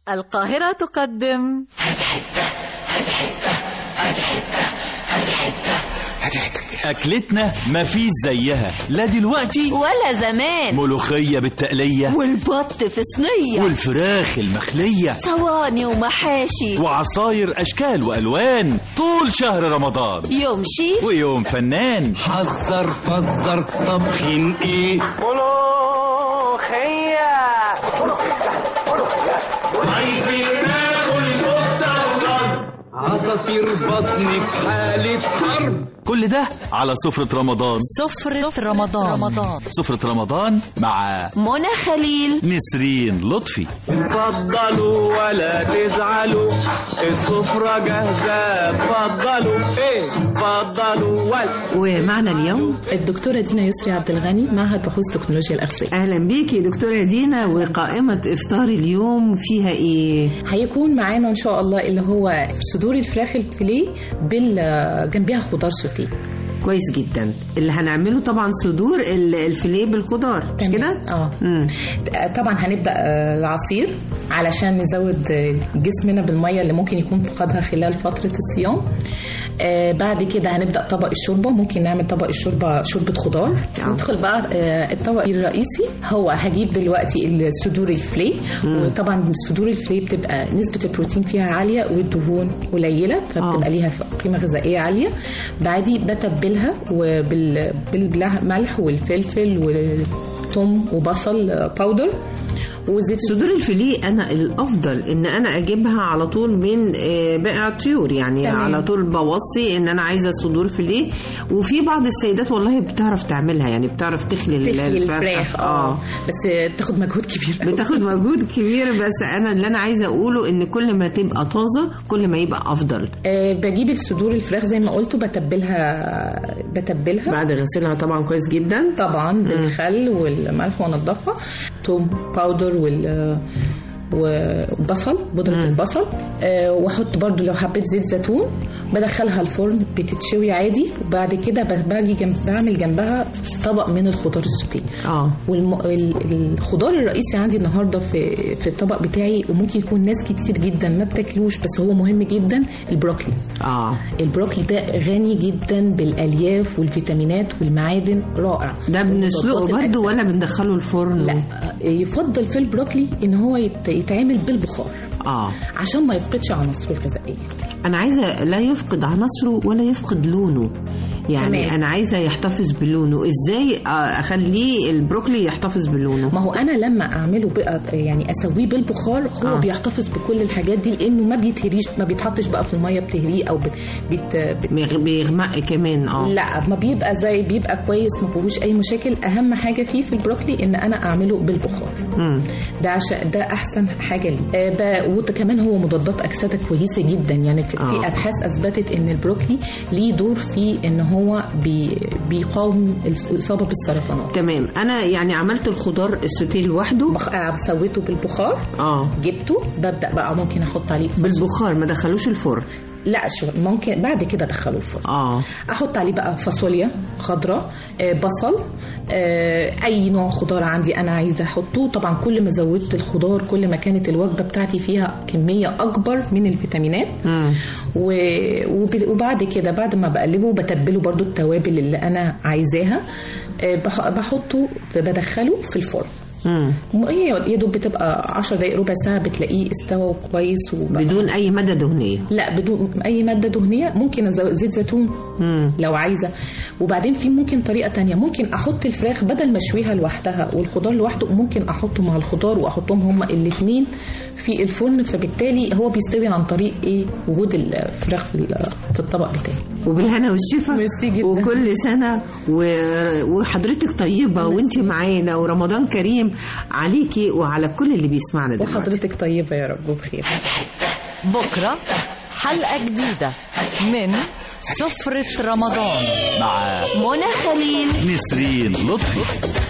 القاهرة تقدم أكلتنا مفيش زيها لا دلوقتي ولا زمان ملوخية بالتقلية والبط في صينية والفراخ المخلية صواني ومحاشي وعصاير أشكال وألوان طول شهر رمضان يوم شيف ويوم فنان حذر فزر طبخين ايه عايزين ناكل كفته وضرب عصافير بطني في حالة حرب كل ده على سفرة رمضان سفرة رمضان رمضان سفرة رمضان مع منى خليل نسرين لطفي اتفضلوا ولا تزعلوا السفرة جاهزة اتفضلوا ايه اتفضلوا ولا ومعنا اليوم الدكتورة دينا يسري عبد الغني معهد بحوث تكنولوجيا الأغذية اهلا بيكي دكتوره دينا وقائمه افطار اليوم فيها ايه هيكون معانا إن شاء الله اللي هو صدور الفراخ الفيليه بال جنبها خضار سوتيه كويس جدا اللي هنعمله طبعا صدور ال- الفيليه بالخضار مش تمام. كده اه مم. طبعا هنبدا آه، العصير علشان نزود آه، جسمنا بالميه اللي ممكن يكون فقدها خلال فتره الصيام آه بعد كده هنبدا طبق الشوربه ممكن نعمل طبق الشوربه شوربه خضار آه. ندخل بقى آه الطبق الرئيسي هو هجيب دلوقتي الصدور الفلي وطبعا صدور الفلي بتبقى نسبه البروتين فيها عاليه والدهون قليله فبتبقى آه. ليها قيمه غذائيه عاليه بعدي بتبلها وبالملح والفلفل والثوم وبصل آه، باودر وزيت صدور الفيليه انا الافضل ان انا اجيبها على طول من آه، بائع الطيور يعني تمام. على طول بوصي ان انا عايزه صدور فيليه وفي بعض السيدات والله بتعرف تعملها يعني بتعرف تخلي ال- تخلي الفراخ اه اه بس تاخد مجهود كبير أوي. بتاخد مجهود كبير بس انا اللي انا عايزه اقوله ان كل ما تبقى طازه كل ما يبقى افضل آه بجيب الصدور الفراخ زي ما قلت بتبلها بتبلها بعد غسلها طبعا كويس جدا طبعا بالخل والملح وانضفها توم باودر وال وبصل بودرة مم. البصل أه واحط برضو لو حبيت زيت زيتون بدخلها الفرن بتتشوي عادي وبعد كده ب- باجي جنب بعمل جنبها طبق من الخضار السوتيه اه والخضار الرئيسي عندي النهارده في في الطبق بتاعي وممكن يكون ناس كتير جدا ما بتاكلوش بس هو مهم جدا البروكلي اه البروكلي ده غني جدا بالالياف والفيتامينات والمعادن رائع ده بنسلقه ومضادات برضه الأجسام. ولا بندخله الفرن لا يفضل في البروكلي ان هو يت- يتعمل بالبخار اه عشان ما يفقدش عناصره الغذائيه انا عايزه لا يفقد عناصره ولا يفقد لونه يعني تمام. انا عايزه يحتفظ بلونه ازاي آه، اخليه البروكلي يحتفظ بلونه ما هو انا لما اعمله بقى يعني اسويه بالبخار هو آه. آه. بيحتفظ بكل الحاجات دي لانه ما بيتهريش ما بيتحطش بقى في الميه بتهريه او بت بت بت بيغ- بيغمق كمان اه لا ما بيبقى زي بيبقى كويس ما فيهوش اي مشاكل اهم حاجه فيه في البروكلي ان انا اعمله بالبخار مم. ده عشان ده احسن حاجه ليه آه ب- وكمان هو مضادات اكسده كويسه جدا يعني في, آه. في ابحاث اثبتت ان البروكلي ليه دور في ان هو بي بيقاوم الاصابه بالسرطانات تمام انا يعني عملت الخضار السوتيه لوحده بخ... آه، سويته بالبخار اه جبته ببدا بقى ممكن احط عليه فاصوليا. بالبخار ما دخلوش الفرن لا شو ممكن بعد كده ادخله الفرن اه احط عليه بقى فاصوليا خضراء آه، بصل آه، اي نوع خضار عندي انا عايزه احطه طبعا كل ما زودت الخضار كل ما كانت الوجبه بتاعتي فيها كميه اكبر من الفيتامينات مم. و- وب- وبعد كده بعد ما بقلبه بتبله برضو التوابل اللي انا عايزاها آه، بح- بحطه بدخله في الفرن مم. هي يا دوب بتبقى 10 دقايق ربع ساعه بتلاقيه استوى كويس وبقى بدون اي مادة دهنية لا بدون اي ماده دهنيه ممكن أزود زيت زيتون مم. لو عايزه وبعدين في ممكن طريقه تانية ممكن احط الفراخ بدل ما اشويها لوحدها والخضار لوحده ممكن احطه مع الخضار واحطهم هما الاثنين في الفرن فبالتالي هو بيستوي عن طريق ايه وجود الفراخ في ال- في الطبق بتاعي وبالهنا والشفا ميرسي جدا. وكل سنة و... وحضرتك طيبة وانت معانا ورمضان كريم عليكي وعلى كل اللي بيسمعنا دلوقتي وحضرتك طيبه يا رب وبخير بكرة حلقة جديدة من سفرة رمضان مع منى خليل نسرين لطفي